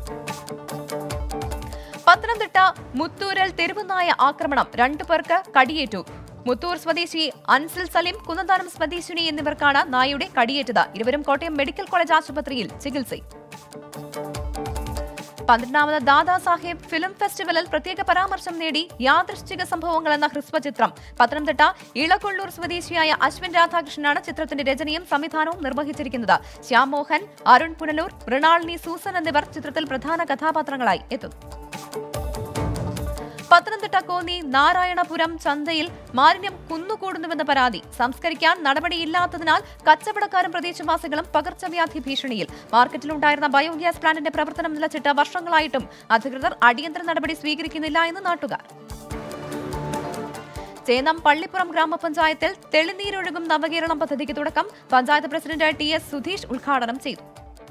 പത്തനംതിട്ട മുത്തൂരിൽ തെരുവുനായ ആക്രമണം രണ്ടു പേർക്ക് കടിയേറ്റു മുത്തൂർ സ്വദേശി അൻസിൽ സലീം കുന്നന്താനം സ്വദേശിനി എന്നിവർക്കാണ് നായയുടെ കടിയേറ്റത് ഇരുവരും കോട്ടയം മെഡിക്കൽ കോളേജ് ആശുപത്രിയിൽ ചികിത്സയിൽ പന്ത്രണ്ടാമത് ദാദാ സാഹേബ് ഫിലിം ഫെസ്റ്റിവലിൽ പ്രത്യേക പരാമർശം നേടി യാദൃശ്ചിക സംഭവങ്ങൾ എന്ന ഹ്രസ്വചിത്രം പത്തനംതിട്ട ഇളകൊള്ളൂർ സ്വദേശിയായ അശ്വിൻ രാധാകൃഷ്ണനാണ് ചിത്രത്തിന്റെ രചനയും സംവിധാനവും നിർവഹിച്ചിരിക്കുന്നത് ശ്യാം മോഹൻ അരുൺ പുനലൂർ മൃണാളിനി സൂസൻ എന്നിവർ ചിത്രത്തിൽ പ്രധാന കഥാപാത്രങ്ങളായി എത്തുന്നു പത്തനംതിട്ട കോന്നി നാരായണപുരം ചന്തയിൽ മാലിന്യം കുന്നുകൂടുന്നുവെന്ന പരാതി സംസ്കരിക്കാൻ നടപടിയില്ലാത്തതിനാൽ കച്ചവടക്കാരും പ്രദേശവാസികളും പകർച്ചവ്യാധി ഭീഷണിയിൽ മാർക്കറ്റിലുണ്ടായിരുന്ന ബയോഗ്യാസ് പ്ലാന്റിന്റെ പ്രവർത്തനം നിലച്ചിട്ട് വർഷങ്ങളായിട്ടും അധികൃതർ അടിയന്തര നടപടി സ്വീകരിക്കുന്നില്ല എന്ന് നാട്ടുകാർ ചേന്നം പള്ളിപ്പുറം ഗ്രാമപഞ്ചായത്തിൽ തെളിനീരൊഴുകും നവകേരളം പദ്ധതിക്ക് തുടക്കം panchayat president T S Sudheesh ഉദ്ഘാടനം ചെയ്തു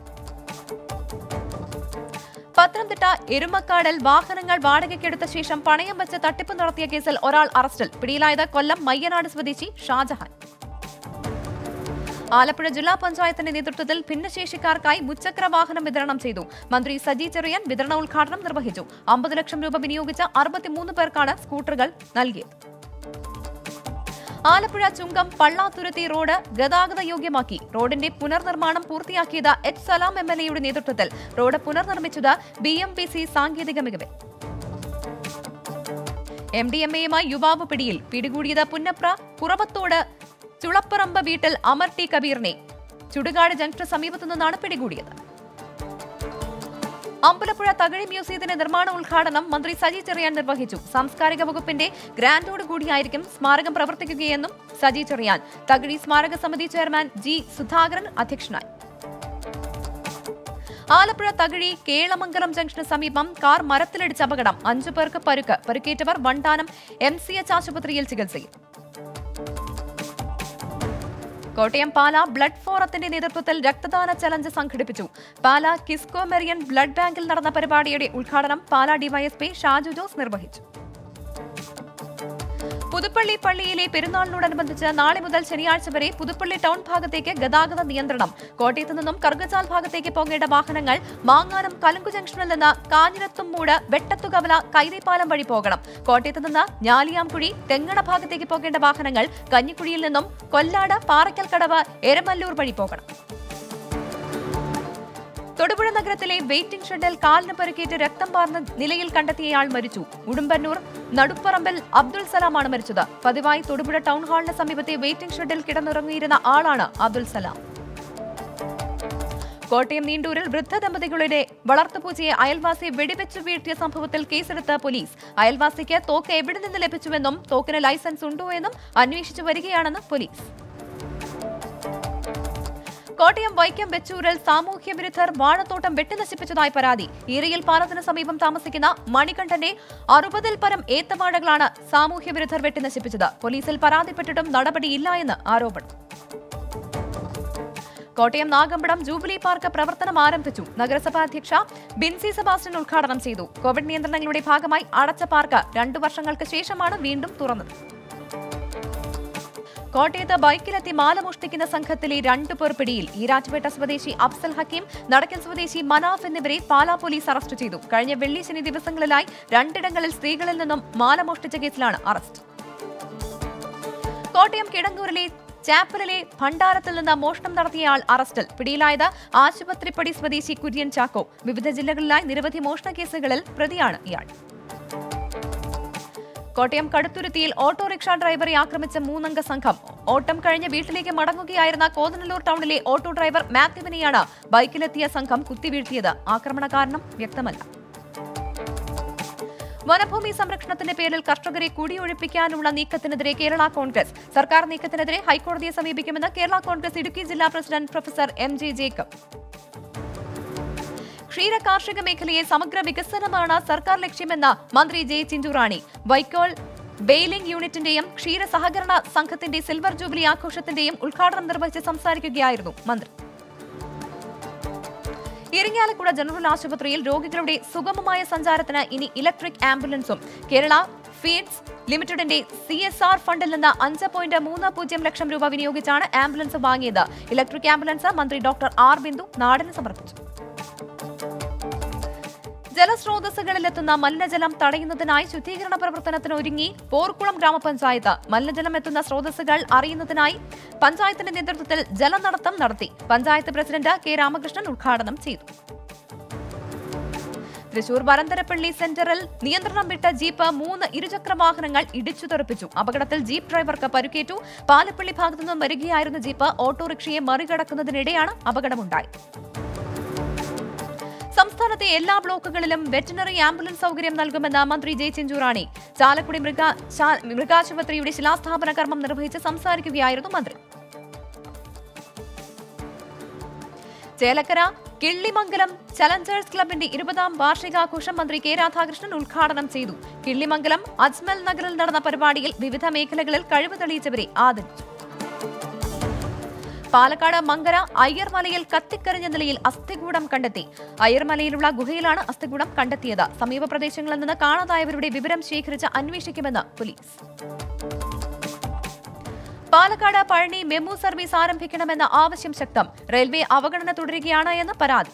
പത്തനംതിട്ട എരുമക്കാടിൽ വാഹനങ്ങൾ വാടകയ്ക്കെടുത്ത ശേഷം പണയം വെച്ച് തട്ടിപ്പ് നടത്തിയ കേസിൽ ഒരാൾ അറസ്റ്റിൽ പിടിയിലായത് കൊല്ലം മയ്യനാട് സ്വദേശി ഷാജഹാൻ ആലപ്പുഴ ജില്ലാ പഞ്ചായത്തിന്റെ നേതൃത്വത്തിൽ ഭിന്നശേഷിക്കാർക്കായി മുച്ചക്ര വാഹനം വിതരണം ചെയ്തു മന്ത്രി സജി ചെറിയാൻ വിതരണ ഉദ്ഘാടനം നിർവഹിച്ചു അമ്പത് ലക്ഷം രൂപ വിനിയോഗിച്ച അറുപത്തിമൂന്ന് പേർക്കാണ് സ്കൂട്ടറുകൾ നൽകിയത് ആലപ്പുഴ ചുങ്കം പള്ളാത്തുരുത്തി റോഡ് ഗതാഗത യോഗ്യമാക്കി റോഡിന്റെ പുനർനിർമ്മാണം പൂർത്തിയാക്കിയത് എച്ച് സലാം എം എൽ എയുടെ നേതൃത്വത്തിൽ റോഡ് പുനർനിർമ്മിച്ചത് ബി എം പി സി സാങ്കേതിക മികവിൽ എം ഡി എം എയുമായി യുവാവ് പിടിയിൽ പിടികൂടിയത് പുന്നപ്ര കുറവത്തോട് ചുളപ്പറമ്പ് വീട്ടിൽ അമർ ടി കബീറിനെ ചുടുകാട് ജംഗ്ഷന് സമീപത്തു നിന്നാണ് പിടികൂടിയത് അമ്പലപ്പുഴ തകഴി മ്യൂസിയത്തിന്റെ നിർമ്മാണ ഉദ്ഘാടനം മന്ത്രി സജി ചെറിയാൻ നിർവഹിച്ചു സാംസ്കാരിക വകുപ്പിന്റെ ഗ്രാന്റോട് കൂടിയായിരിക്കും സ്മാരകം പ്രവർത്തിക്കുകയെന്നും സജി ചെറിയാൻ തകഴി സ്മാരക സമിതി ചെയർമാൻ ജി സുധാകരൻ അധ്യക്ഷനായി ആലപ്പുഴ തകഴി കേളമംഗലം ജംഗ്ഷന് സമീപം കാർ മരത്തിലിടിച്ച് അപകടം അഞ്ചു പേർക്ക് പരുക്ക് പരുക്കേറ്റവർ വണ്ടാനം എം സി എച്ച് ആശുപത്രിയിൽ ചികിത്സയിൽ കോട്ടയം പാല ബ്ലഡ് ഫോറത്തിന്റെ നേതൃത്വത്തിൽ രക്തദാന ചലഞ്ച് സംഘടിപ്പിച്ചു പാല കിസ്കോ മെറിയൻ ബ്ലഡ് ബാങ്കിൽ നടന്ന പരിപാടിയുടെ ഉദ്ഘാടനം പാല ഡിവൈഎസ്പി ഷാജു ജോസ് നിർവഹിച്ചു പുതുപ്പള്ളി പള്ളിയിലെ പെരുന്നാളിനോടനുബന്ധിച്ച് നാളെ മുതൽ ശനിയാഴ്ച വരെ പുതുപ്പള്ളി ടൗൺ ഭാഗത്തേക്ക് ഗതാഗത നിയന്ത്രണം കോട്ടയത്ത് നിന്നും കറുകച്ചാൽ ഭാഗത്തേക്ക് പോകേണ്ട വാഹനങ്ങൾ മാങ്ങാനം കലുങ്കു ജംഗ്ഷനിൽ നിന്ന് കാഞ്ഞിരത്തുംമൂട് വെട്ടത്തുകവല കൈതേപ്പാലം വഴി പോകണം കോട്ടയത്ത് നിന്ന് ഞാലിയാംകുഴി തെങ്ങണ ഭാഗത്തേക്ക് പോകേണ്ട വാഹനങ്ങൾ കഞ്ഞിക്കുഴിയിൽ നിന്നും കൊല്ലാട് പാറയ്ക്കൽ കടവ് എരമല്ലൂർ വഴി പോകണം തൊടുപുഴ നഗരത്തിലെ വെയിറ്റിംഗ് ഷെഡിൽ കാലിന് പരിക്കേറ്റ് രക്തം പാർന്ന നിലയിൽ കണ്ടെത്തിയയാൾ മരിച്ചു ഉടുമ്പന്നൂർ നടുപ്പറമ്പിൽ അബ്ദുൾ സലാമാണ് മരിച്ചത് പതിവായി തൊടുപുഴ ടൗൺ ഹാളിന് സമീപത്തെ വെയിറ്റിംഗ് ഷെഡിൽ കിടന്നുറങ്ങിയിരുന്ന ആളാണ് അബ്ദുൾ സലാം കോട്ടയം നീണ്ടൂരിൽ വൃദ്ധ ദമ്പതികളുടെ വളർത്തുപൂച്ചയെ അയൽവാസി വെടിവെച്ച് വീഴ്ത്തിയ സംഭവത്തിൽ കേസെടുത്ത പോലീസ് അയൽവാസിക്ക് തോക്ക് എവിടെ നിന്ന് ലഭിച്ചുവെന്നും തോക്കിന് ലൈസൻസ് ഉണ്ടോ എന്നും അന്വേഷിച്ചു വരികയാണെന്ന് പോലീസ് കോട്ടയം വൈക്കം വെച്ചൂരിൽ സാമൂഹ്യ വിരുദ്ധർ വാഴത്തോട്ടം വെട്ടിനശിപ്പിച്ചതായി പരാതി ഈരയിൽ പാലത്തിന് സമീപം താമസിക്കുന്ന മണികണ്ഠന്റെ അറുപതിൽ പരം ഏത്തവാഴകളാണ് സാമൂഹ്യ വിരുദ്ധർ വെട്ടിനശിപ്പിച്ചത് പോലീസിൽ പരാതിപ്പെട്ടിട്ടും നടപടിയില്ല എന്ന് ആരോപണം കോട്ടയം നാഗമ്പടം ജൂബിലി പാർക്ക് പ്രവർത്തനം ആരംഭിച്ചു നഗരസഭാ അധ്യക്ഷ ബിൻസി സെബാസ്റ്റ്യൻ ഉദ്ഘാടനം ചെയ്തു കോവിഡ് നിയന്ത്രണങ്ങളുടെ ഭാഗമായി അടച്ച പാർക്ക് രണ്ടു വർഷങ്ങൾക്ക് ശേഷമാണ് വീണ്ടും തുറന്നത് കോട്ടയത്ത് ബൈക്കിലെത്തി മാല മോഷ്ടിക്കുന്ന സംഘത്തിലെ രണ്ടു പേർ പിടിയിൽ ഈരാറ്റുപേട്ട സ്വദേശി അഫ്സൽ ഹക്കീം നടക്കൽ സ്വദേശി മനാഫ് എന്നിവരെ പാലാ പോലീസ് അറസ്റ്റ് ചെയ്തു കഴിഞ്ഞ വെള്ളി ശനി ദിവസങ്ങളിലായി രണ്ടിടങ്ങളിൽ സ്ത്രീകളിൽ നിന്നും മാല മോഷ്ടിച്ച കേസിലാണ് അറസ്റ്റ് കോട്ടയം കിടങ്ങൂരിലെ ചാപ്പലിലെ ഭണ്ഡാരത്തിൽ നിന്ന് മോഷണം നടത്തിയയാൾ അറസ്റ്റിൽ പിടിയിലായത് ആശുപത്രിപ്പടി സ്വദേശി കുര്യൻ ചാക്കോ വിവിധ ജില്ലകളിലായി നിരവധി മോഷണ കേസുകളിൽ പ്രതിയാണ് ഇയാൾ കോട്ടയം കടുത്തുരുത്തിയിൽ ഓട്ടോറിക്ഷ ഡ്രൈവറെ ആക്രമിച്ച മൂന്നംഗ സംഘം ഓട്ടം കഴിഞ്ഞ് വീട്ടിലേക്ക് മടങ്ങുകയായിരുന്ന കോതനല്ലൂർ ടൗണിലെ ഓട്ടോ ഡ്രൈവർ മാത്യുവിനെയാണ് ബൈക്കിലെത്തിയ സംഘം കുത്തിവീഴ്ത്തിയത് ആക്രമണ കാരണം വ്യക്തമല്ല വനഭൂമി സംരക്ഷണത്തിന്റെ പേരിൽ കർഷകരെ കുടിയൊഴിപ്പിക്കാനുള്ള നീക്കത്തിനെതിരെ കേരള കോൺഗ്രസ് സർക്കാർ നീക്കത്തിനെതിരെ ഹൈക്കോടതിയെ സമീപിക്കുമെന്ന് കേരള കോൺഗ്രസ് ഇടുക്കി ജില്ലാ president professor M J Jacob ക്ഷീര കാർഷിക മേഖലയെ സമഗ്ര വികസനമാണ് സർക്കാർ ലക്ഷ്യമെന്ന് മന്ത്രി ജെ ചിഞ്ചുറാണി വൈക്കോൽ ബെയിലിംഗ് യൂണിറ്റിന്റെയും ക്ഷീര സഹകരണ സംഘത്തിന്റെ സിൽവർ ജൂബിലി ആഘോഷത്തിന്റെയും ഉദ്ഘാടനം നിർവഹിച്ച് സംസാരിക്കുകയായിരുന്നു മന്ത്രി ഇരിങ്ങാലക്കുട ജനറൽ ആശുപത്രിയിൽ രോഗികളുടെ സുഗമമായ സഞ്ചാരത്തിന് ഇനി ഇലക്ട്രിക് ആംബുലൻസും കേരള ഫീഡ്സ് ലിമിറ്റഡിന്റെ സി എസ് ആർ ഫണ്ടിൽ നിന്ന് അഞ്ച് പോയിന്റ് മൂന്ന് പൂജ്യം ലക്ഷം രൂപ വിനിയോഗിച്ചാണ് ആംബുലൻസ് വാങ്ങിയത് ഇലക്ട്രിക് ആംബുലൻസ് മന്ത്രി ഡോക്ടർ ആർ ബിന്ദു നാടിന് സമർപ്പിച്ചു ജലസ്രോതസ്സുകളിലെത്തുന്ന മലിനജലം തടയുന്നതിനായി ശുദ്ധീകരണ പ്രവർത്തനത്തിന് ഒരുങ്ങി പോർക്കുളം ഗ്രാമപഞ്ചായത്ത് മലിനജലം എത്തുന്ന സ്രോതസ്സുകൾ അറിയുന്നതിനായി പഞ്ചായത്തിന്റെ നേതൃത്വത്തിൽ ജലനടത്തം നടത്തി പഞ്ചായത്ത് പ്രസിഡന്റ് കെ രാമകൃഷ്ണൻ ഉദ്ഘാടനം ചെയ്തു തൃശൂർ വരന്തരപ്പള്ളി സെന്ററിൽ നിയന്ത്രണം വിട്ട ജീപ്പ് മൂന്ന് ഇരുചക്ര വാഹനങ്ങൾ ഇടിച്ചു തെറിപ്പിച്ചു അപകടത്തിൽ ജീപ്പ് ഡ്രൈവർക്ക് പരുക്കേറ്റു പാലപ്പള്ളി ഭാഗത്തു നിന്നും വരികയായിരുന്ന ജീപ്പ് ഓട്ടോറിക്ഷയെ മറികടക്കുന്നതിനിടെയാണ് അപകടമുണ്ടായത് സംസ്ഥാനത്തെ എല്ലാ ബ്ലോക്കുകളിലും വെറ്റിനറി ആംബുലൻസ് സൗകര്യം നൽകുമെന്ന് മന്ത്രി ജെ ചിഞ്ചുറാണി ചാലക്കുടി മൃഗ ശാ- മൃഗാശുപത്രിയുടെ ശിലാസ്ഥാപന കർമ്മം നിർവഹിച്ച് സംസാരിക്കുകയായിരുന്നു മന്ത്രി ചേലക്കര കിള്ളിമംഗലം ചലഞ്ചേഴ്സ് ക്ലബിന്റെ ഇരുപതാം വാർഷികാഘോഷം മന്ത്രി കെ രാധാകൃഷ്ണൻ ഉദ്ഘാടനം ചെയ്തു കിള്ളിമംഗലം അജ്മൽ നഗറിൽ നടന്ന പരിപാടിയിൽ വിവിധ മേഖലകളിൽ കഴിവ് തെളിയിച്ചവരെ ആദരിച്ചു പാലക്കാട് മങ്കര അയ്യർമലയിൽ കത്തിക്കരിഞ്ഞ നിലയിൽ അസ്ഥികൂടം കണ്ടെത്തി അയ്യർമലയിലുള്ള ഗുഹയിലാണ് അസ്ഥികൂടം കണ്ടെത്തിയത് സമീപ പ്രദേശങ്ങളിൽ നിന്ന് കാണാതായവരുടെ വിവരം ശേഖരിച്ച് അന്വേഷിക്കുമെന്ന് police Palakkad Palani MEMU service ആരംഭിക്കണമെന്ന ആവശ്യം ശക്തം റെയിൽവേ അവഗണന തുടരുകയാണ് എന്ന് പരാതി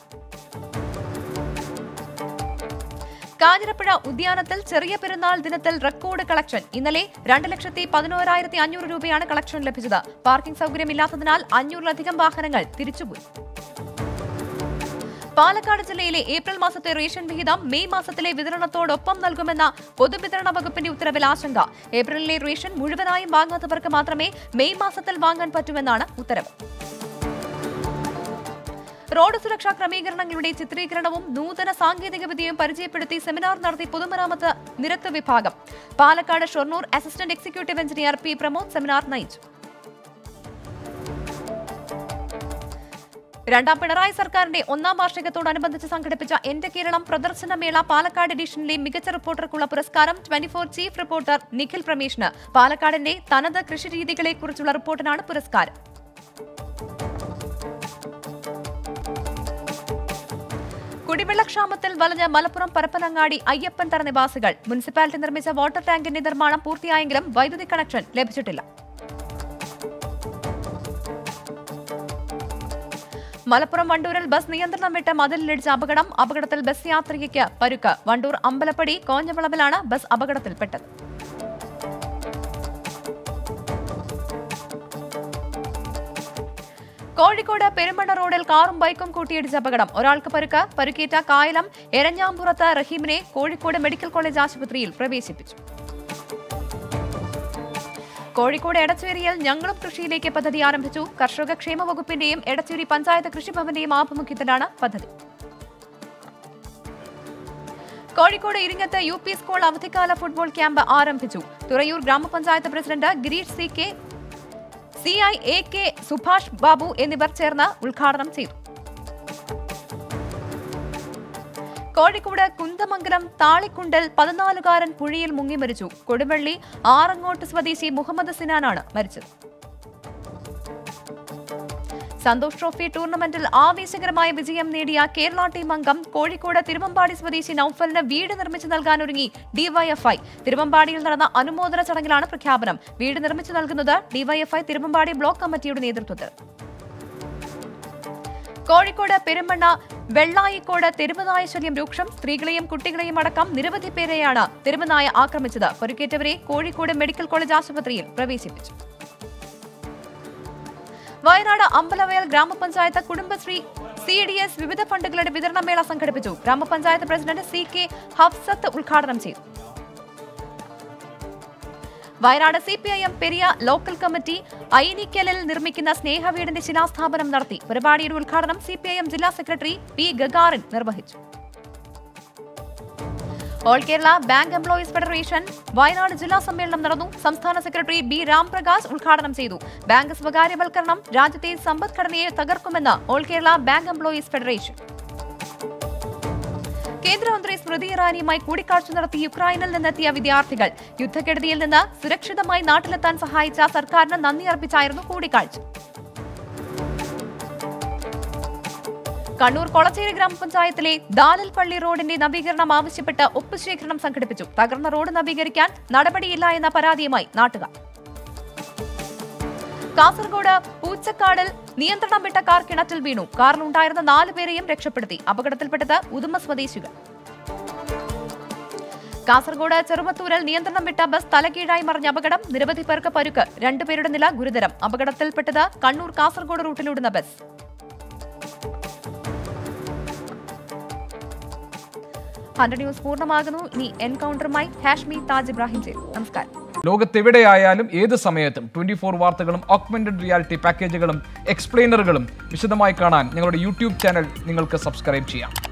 കാഞ്ഞിരപ്പുഴ ഉദ്യാനത്തിൽ ചെറിയ പെരുന്നാൾ ദിനത്തിൽ റെക്കോർഡ് കളക്ഷൻ ഇന്നലെ രണ്ട് ലക്ഷത്തി പതിനോരായിരത്തി അഞ്ഞൂറ് രൂപയാണ് കളക്ഷൻ ലഭിച്ചത് പാർക്കിംഗ് സൗകര്യമില്ലാത്തതിനാൽ അഞ്ഞൂറിലധികം വാഹനങ്ങൾ തിരിച്ചുപോയി പാലക്കാട് ജില്ലയിലെ ഏപ്രിൽ മാസത്തെ റേഷൻ വിഹിതം മെയ് മാസത്തിലെ വിതരണത്തോടൊപ്പം നൽകുമെന്ന പൊതുവിതരണ വകുപ്പിന്റെ ഉത്തരവിൽ ആശങ്ക ഏപ്രിലിലെ റേഷൻ മുഴുവനായും വാങ്ങാത്തവർക്ക് മാത്രമേ മെയ് മാസത്തിൽ വാങ്ങാൻ പറ്റുമെന്നാണ് ഉത്തരവ് റോഡ് സുരക്ഷാ ക്രമീകരണങ്ങളുടെ ചിത്രീകരണവും നൂതന സാങ്കേതിക വിദ്യയും പരിചയപ്പെടുത്തി സെമിനാർ നടത്തി പൊതുമരാമത്ത് നിരത്ത് വിഭാഗം Palakkad Shoranur assistant executive engineer P Pramod seminar നയിച്ചു രണ്ടാം പിണറായി സർക്കാരിന്റെ ഒന്നാം വാർഷികത്തോടനുബന്ധിച്ച് സംഘടിപ്പിച്ച എന്റെ കേരളം പ്രദർശനമേള പാലക്കാട് എഡിഷനിലെ മികച്ച റിപ്പോർട്ടർക്കുള്ള പുരസ്കാരം twenty four chief reporter Nikhil പ്രമേഷിന് പാലക്കാടിന്റെ തനത് കൃഷിരീതികളെക്കുറിച്ചുള്ള റിപ്പോർട്ടിനാണ് പുരസ്കാരം കുടിവെള്ളക്ഷാമത്തിൽ വലഞ്ഞ മലപ്പുറം പരപ്പനങ്ങാടി അയ്യപ്പൻ തറ നിവാസികൾ മുനിസിപ്പാലിറ്റി നിർമ്മിച്ച വാട്ടർ ടാങ്കിന്റെ നിർമ്മാണം പൂർത്തിയായെങ്കിലും വൈദ്യുതി കണക്ഷൻ ലഭിച്ചിട്ടില്ല മലപ്പുറം വണ്ടൂരിൽ ബസ് നിയന്ത്രണം വിട്ട് മതിലിടിച്ച അപകടം അപകടത്തിൽ ബസ് യാത്രികയ്ക്ക് പരുക്ക് വണ്ടൂർ അമ്പലപ്പടി കോഞ്ഞവിളവിലാണ് ബസ് അപകടത്തിൽപ്പെട്ടത് കോഴിക്കോട് പെരുമണ്ണ റോഡിൽ കാറും ബൈക്കും കൂട്ടിയിടിച്ച അപകടം ഒരാൾക്ക് പരുക്ക് പരുക്കേറ്റ കായലം എരഞ്ഞാമ്പുറത്ത് റഹീമിനെ കോഴിക്കോട് മെഡിക്കൽ കോളേജ് ആശുപത്രിയിൽ പ്രവേശിപ്പിച്ചു കോഴിക്കോട് എടച്ചേരിയിൽ ഞങ്ങളും കൃഷിയിലേക്ക് പദ്ധതി ആരംഭിച്ചു കർഷക ക്ഷേമ വകുപ്പിന്റെയും എടച്ചേരി പഞ്ചായത്ത് കൃഷിഭവന്റെയും ആഭിമുഖ്യത്തിലാണ് പദ്ധതി Kozhikode Iringath U P school അവധിക്കാല ഫുട്ബോൾ ക്യാമ്പ് ആരംഭിച്ചു തുറയൂർ ഗ്രാമപഞ്ചായത്ത് president Girish C K C I A K Subhash Babu എന്നിവർ ചേർന്ന് ഉദ്ഘാടനം ചെയ്തു കോഴിക്കോട് കുന്തമംഗലം താളിക്കുണ്ടൽ പതിനാലുകാരൻ പുഴയിൽ മുങ്ങി മരിച്ചു കൊടുവള്ളി ആറങ്ങോട്ട് സ്വദേശി മുഹമ്മദ് സിനാനാണ് മരിച്ചത് സന്തോഷ് ട്രോഫി ടൂർണമെന്റിൽ ആവേശകരമായ വിജയം നേടിയ കേരള ടീം അംഗം കോഴിക്കോട് തിരുവമ്പാടി സ്വദേശി നൌഫലിന് വീട് നിർമ്മിച്ചു നൽകാനൊരുങ്ങി ഡിവൈഎഫ്ഐ തിരുവമ്പാടിയിൽ നടന്ന അനുമോദന ചടങ്ങിലാണ് പ്രഖ്യാപനം വീട് നിർമ്മിച്ചു നൽകുന്നത് ഡിവൈഎഫ്ഐ തിരുവമ്പാടി ബ്ലോക്ക് കമ്മിറ്റിയുടെ നേതൃത്വത്തിൽ കോഴിക്കോട് പെരുമണ്ണ വെള്ളായിക്കോട് തെരുവുനായ ശല്യം രൂക്ഷം സ്ത്രീകളെയും കുട്ടികളെയും അടക്കം നിരവധി പേരെയാണ് തെരുവുനായ ആക്രമിച്ചത് പരിക്കേറ്റവരെ കോഴിക്കോട് മെഡിക്കൽ കോളേജ് ആശുപത്രിയിൽ പ്രവേശിപ്പിച്ചു വയനാട് അമ്പലവയൽ ഗ്രാമപഞ്ചായത്ത് കുടുംബശ്രീ സി ഡി എസ് വിവിധ ഫണ്ടുകളുടെ വിതരണമേള സംഘടിപ്പിച്ചു ഗ്രാമപഞ്ചായത്ത് പ്രസിഡന്റ് സി കെ ഹഫ്സത്ത് ഉദ്ഘാടനം ചെയ്തു Wayanad C P I M Periya local committee ഐനിക്കലിൽ നിർമ്മിക്കുന്ന സ്നേഹവീടിന്റെ ശിലാസ്ഥാപനം നടത്തി പരിപാടിയുടെ ഉദ്ഘാടനം സി പി ഐ എം ജില്ലാ സെക്രട്ടറി പി ഗഗാറിൻ നിർവഹിച്ചു all Kerala bank employees federation Wayanad ജില്ലാ സമ്മേളനം നടന്നു സംസ്ഥാന സെക്രട്ടറി ബി രാംപ്രകാശ് ഉദ്ഘാടനം ചെയ്തു ബാങ്ക് സ്വകാര്യവൽക്കരണം രാജ്യത്തെ സമ്പദ്ഘടനയെ തകർക്കുമെന്ന് all Kerala bank employees federation കേന്ദ്രമന്ത്രി സ്മൃതി ഇറാനിയുമായി കൂടിക്കാഴ്ച നടത്തി യുക്രൈനിൽ നിന്നെത്തിയ വിദ്യാർത്ഥികൾ യുദ്ധക്കെടുതിയിൽ നിന്ന് സുരക്ഷിതമായി നാട്ടിലെത്താൻ സഹായിച്ച സർക്കാരിന് നന്ദി അർപ്പിച്ചായിരുന്നു കൂടിക്കാഴ്ച കണ്ണൂർ കൊളച്ചേരി ഗ്രാമപഞ്ചായത്തിലെ ദാലൽപള്ളി റോഡിന്റെ നവീകരണം ആവശ്യപ്പെട്ട് ഒപ്പുശേഖരണം സംഘടിപ്പിച്ചു തകർന്ന റോഡ് നവീകരിക്കാൻ നടപടിയില്ല എന്ന പരാതിയുമായി നാട്ടുകാർ കാസർഗോഡ് പൂച്ചക്കാടിൽ നിയന്ത്രണം വിട്ട കാർ കിണറ്റിൽ വീണു കാറിലുണ്ടായിരുന്ന നാലുപേരെയും രക്ഷപ്പെടുത്തി അപകടത്തിൽപ്പെട്ടത് ഉദുമ സ്വദേശികൾ കാസർഗോഡ് ചെറുവത്തൂരിൽ നിയന്ത്രണം വിട്ട ബസ് തലകീഴായി മറിഞ്ഞ അപകടം നിരവധി പേർക്ക് പരുക്ക് രണ്ടുപേരുടെ നില ഗുരുതരം അപകടത്തിൽപ്പെട്ടത് കണ്ണൂർ കാസർഗോഡ് റൂട്ടിലോടുന്ന ബസ് ഹൺഡ്രഡ് ന്യൂസ് പൂർണ്ണമാകുന്നു ഇനി എൻകൗണ്ടറുമായി ഹാഷ്മി താജ് ഇബ്രാഹിം ചേരും നമസ്കാരം ലോകത്തെവിടെയായാലും ഏത് സമയത്തും ട്വന്റി ഫോർ വാർത്തകളും ഓഗ്മെന്റഡ് റിയാലിറ്റി പാക്കേജുകളും എക്സ്പ്ലെയിനറുകളും വിശദമായി കാണാൻ ഞങ്ങളുടെ യൂട്യൂബ് ചാനൽ നിങ്ങൾക്ക് സബ്സ്ക്രൈബ് ചെയ്യാം